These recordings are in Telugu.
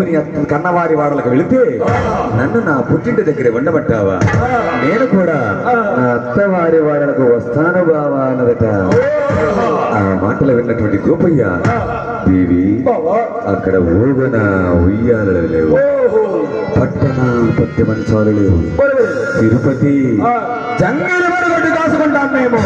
నీ అత్త- కన్నవారి వాడలకు వెళితే నన్ను నా పుట్టింటి దగ్గర ఉండమంటావా నేను కూడా నా అత్తవారి వాడలకు వస్తాను బావా అన్నదట ఆ మాటలు విన్నటువంటి గోపయ్య దేవి అక్కడ ఊగన ఉయ్యాలలు లేవు పట్టణ పత్తి మంచాలు లేవు తిరుపతి జంగల వరగొట్టి కాసుకుంటాం మేము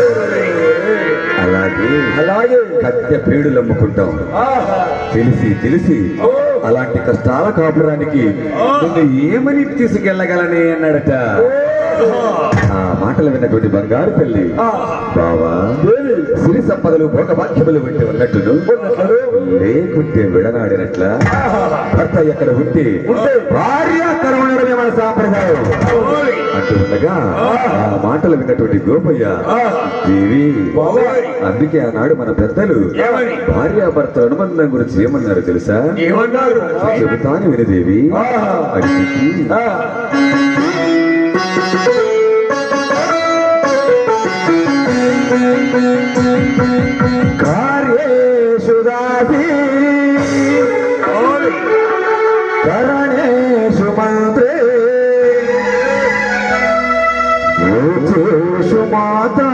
అలాగే అలాగే కత్య పేడులు అమ్ముకుంటాం తెలిసి తెలిసి అలాంటి కష్టాల కాపురానికి నిన్ను ఏమని తీసుకెళ్ళగలనే అన్నాడట ఆ మాటలు విన్నటువంటి బంగారు తల్లి బావా సిరి సంపదలు భోగభాగ్యములు ఉంటే ఉన్నట్టును లేకుంటే విడనాడినట్ల భర్త ఎక్కడ ఉంటే భార్య అక్కడ ఉండడమే మన సాంప్రదాయం అంటూ ఉండగా ఆ మాటలు విన్నటువంటి గోపయ్య దేవి అందుకే ఆనాడు మన పెద్దలు భార్యాభర్త అనుబంధం గురించి ఏమన్నారు తెలుసా ఏమన్నారు చెబుతాను వినదేవి అడిగి కార్యేషు దాసి కరణేషు మంత్రే ఊచేషు మాతా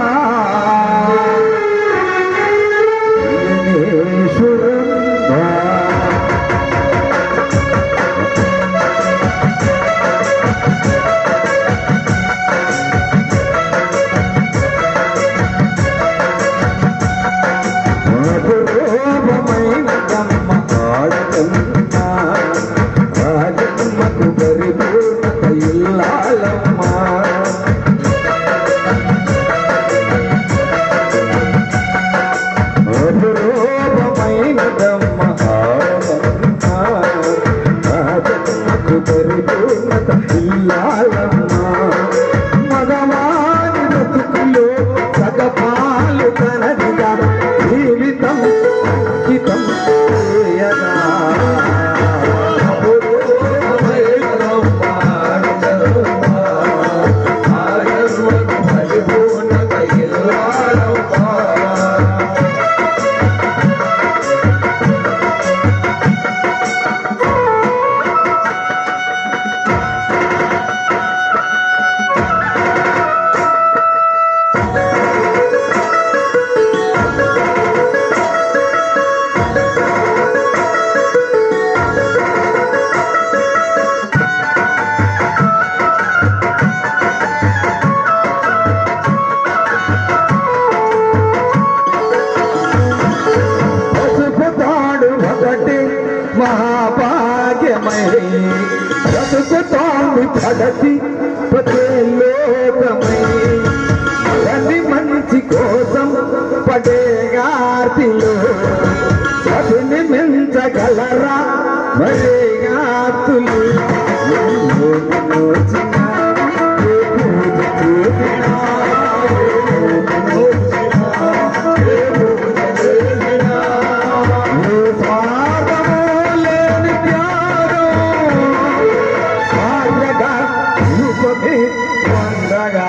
దీనేషు రంగా. అపురూపమైన బ్రహ్మ ఆడకన్న రాజమ్మకు పరిపూర్ణత ఇల్లాలమ్మ అపురూపమైన బ్రహ్మ ఆడకన్న రాజమ్మకు పరిపూర్ణత ఇల్లాలమ్మ మగవాని బ్రతుకులో సగపాలు తనదిగా జీవితం హితం చేయగా పసుపు తాడు ఒకటి మహాభాగ్యమై పసుపు తాడు పడతి పదే లోకమై ప్రతి మంచి కోసం పడే గార్తిలో పదిని మించగలరా మరే గాతులు ఎన్నో నోచిన ఏ పూజ చేసినా, ఎన్నో ఏ పూజ చేసినా, ఏ స్వార్థము లేని త్యాగం, భార్యగా రూపమే వందగా.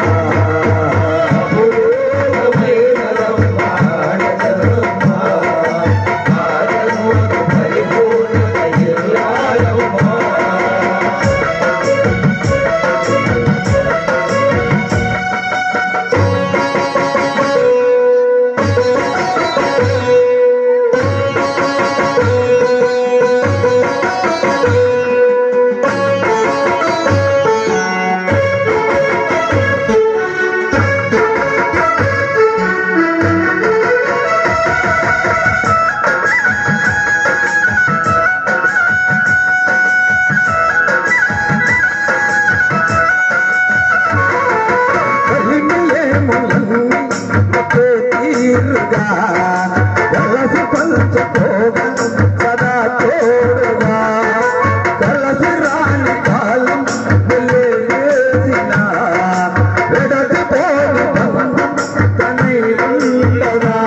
కలిమిలే ములని ఒకే తీరుగా కలసి పంచుకోగా సదా తోడుగా కలసి రాని కాలం వెలివేసిన వెడటి పోని బంధం తనై ఉండగా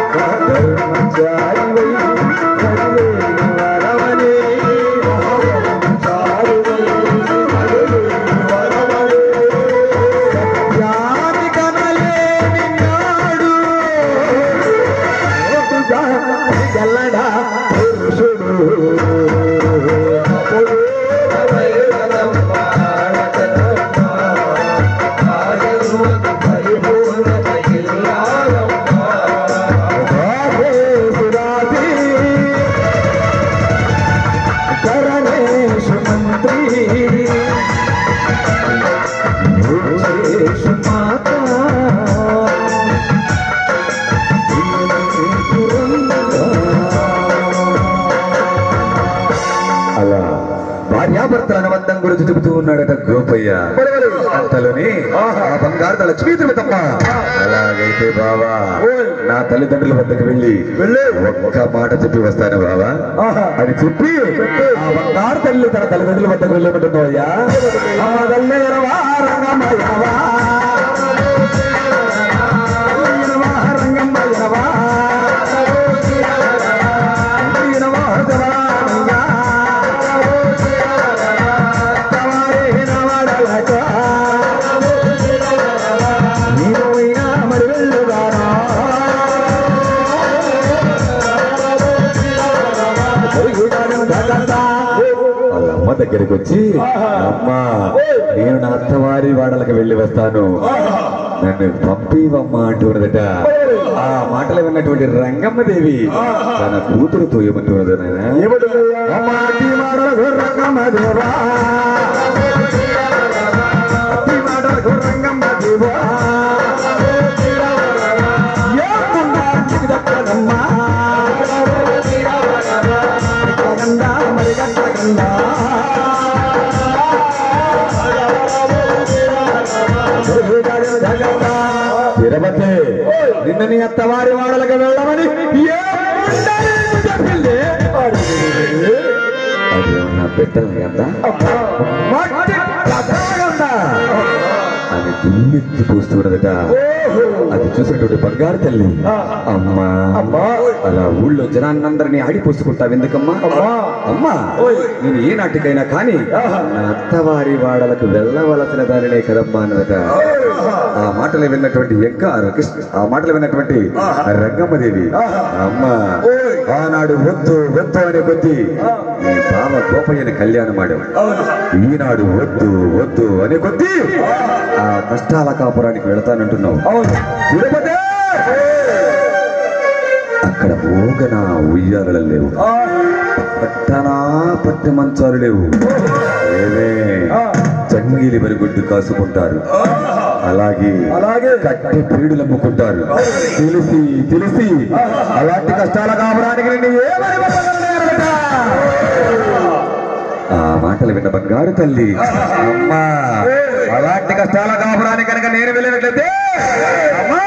జాయివై చదివేని వరవనే చారువై చదివేని వరవనే సత్యాన్ని కనలేని నాడు దేశమాత అలా భార్యాభర్తల అనుబంధం గురించి చెబుతూ ఉన్నాడట గోపయ్య అంతలోని ఆ బంగారు లక్ష్మీ తిరుమతమ్మ అలాగైతే బావా నా తల్లిదండ్రుల వద్దకు వెళ్ళి ఒక్క మాట చెప్పి వస్తాను బావా అని చెప్పి ఆ బంగారు తల్లి తన తల్లిదండ్రుల వద్దకు వెళ్ళమంటుందో అయ్యా ఆ తల్లి ఎరవా, రంగమ్మ ఎరవా. ఎరవా, రంగమ్మ ఎరవా. ఎరవా, జవానయ్యా. తవారే నవడలక. నీవైనా మరి వెళ్ళుదానా వాళ్ళ అమ్మ దగ్గరికి వచ్చి అమ్మా నేను నా అత్తవారి వాడలకు వెళ్ళి వస్తాను నన్ను పంపివమ్మా అంటున్నదట ఆ మాటలు విన్నటువంటి రంగమ్మదేవి తన కూతురుతో ఏమంటున్నది నాయన అమ్మా అట్టి మాటలకు రంగమ్మదేవా అట్టి మాటలకు రంగమ్మదేవా ఏముందా నీకు దక్కనమ్మా గండా మరి గండా తిరుపతి నిన్న నీ అత్తవారి వాడలకు వెళ్ళమని ఏ ముండని నీకు చెప్పింది? అది ఏమన్నా పెట్టలు కదా మట్టి ప్రధానంగా అని దుమ్మెత్తి పూస్తున్నదట అది చూసినటువంటి బంగారు తల్లి అమ్మా అలా ఊళ్ళో జనాన్నందరినీ ఆడిపోసుకుంటావు ఎందుకమ్మా అమ్మా నేను ఏ నాటికైనా కానీ నా అత్తవారి వాడలకు వెళ్ళవలసిన దానినే కదమ్మా అన్నదట ఆ మాటలు విన్నటువంటి ఎక్క ఆ మాటలు విన్నటువంటి రంగమ్మదేవి అమ్మా ఆనాడు వద్దు వద్దు అనే కొద్ది ఈ బావ గోపయ్యని కళ్యాణమాడు ఈనాడు వద్దు వద్దు అనే కొద్ది ఆ కష్టాల కాపురానికి వెళతానంటున్నావు తిరుపతి అక్కడ మోగన ఉయ్యాలలు లేవు పట్టనా పట్టె మంచాలు లేవు ఏమే చంగిలి బరిగొడ్డు కాసుకుంటారు అలాగే అలాగే. కట్టె పీడులు అమ్ముకుంటారు తెలిసి తెలిసి అలాంటి కష్టాల కాపురానికి నిన్ను ఏమని పంపగలనేరట? ఆ మాటలు విన్న బంగారు తల్లి అమ్మా అలాంటి కష్టాల కాపురానికి కనుక నేను వెళ్ళినట్లయితే అమ్మా